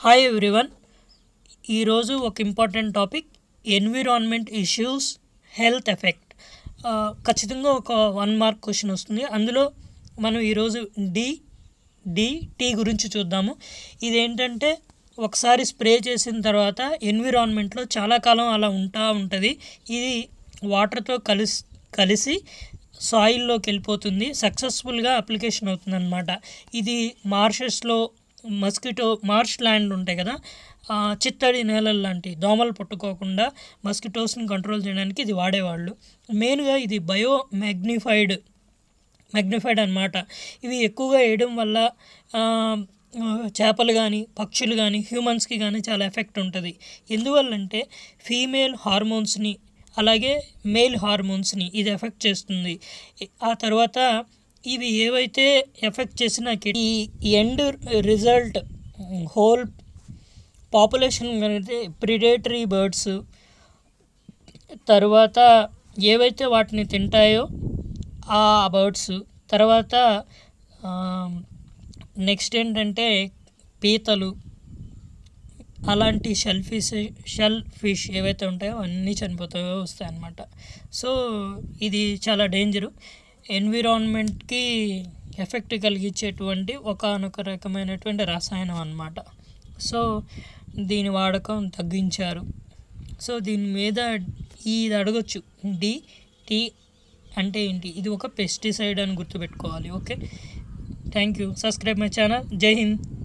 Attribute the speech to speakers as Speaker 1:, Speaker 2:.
Speaker 1: hi everyone ఈరోజు ఒక important topic environment issues health effect ఖచ్చితంగా ఒక వన్ మార్క్ క్వశ్చన్ వస్తుంది అందులో మనం ఈరోజు డి డి టీ గురించి చూద్దాము ఇదేంటంటే ఒకసారి స్ప్రే చేసిన తర్వాత ఎన్విరాన్మెంట్లో చాలా కాలం అలా ఉంటా ఉంటుంది ఇది వాటర్తో కలిసి కలిసి సాయిల్లోకి వెళ్ళిపోతుంది సక్సెస్ఫుల్గా అప్లికేషన్ అవుతుంది అనమాట ఇది మార్షెస్లో మస్కిటో మార్ష్ ల్యాండ్ ఉంటాయి కదా ఆ, చిత్తడి నేలలు లాంటి దోమలు పట్టుకోకుండా మస్కిటోస్ని కంట్రోల్ చేయడానికి ఇది వాడేవాళ్ళు మెయిన్గా ఇది బయో మ్యాగ్నిఫైడ్ మ్యాగ్నిఫైడ్ అనమాట ఇవి ఎక్కువగా వేయడం వల్ల ఆ, ఆ, చేపలు కానీ పక్షులు కానీ హ్యూమన్స్కి కానీ చాలా ఎఫెక్ట్ ఉంటుంది ఎందువల్లంటే ఫీమేల్ హార్మోన్స్ని అలాగే మేల్ హార్మోన్స్ని ఇది ఎఫెక్ట్ చేస్తుంది ఆ తర్వాత ఇవి ఏవైతే ఎఫెక్ట్ చేసిన ఈ ఎండ్ రిజల్ట్ హోల్ పాపులేషన్ అనేది ప్రిడేటరీ బర్డ్స్ తర్వాత ఏవైతే వాటిని తింటాయో ఆ బర్డ్స్ తర్వాత నెక్స్ట్ ఏంటంటే పీతలు అలాంటి షెల్ ఫిష్ షెల్ ఫిష్ ఏవైతే ఉంటాయో అన్నీ చనిపోతాయో వస్తాయి అన్నమాట సో ఇది చాలా డేంజరు ఎన్విరాన్మెంట్కి ఎఫెక్ట్ కలిగించేటువంటి ఒకనొక రకమైనటువంటి రసాయనం అన్నమాట సో దీని వాడకం తగ్గించారు సో దీని మీద ఇది అడగొచ్చు డి టీ అంటే ఏంటి ఇది ఒక పెస్టిసైడ్ అని గుర్తుపెట్టుకోవాలి okay thank you subscribe my channel జై హింద్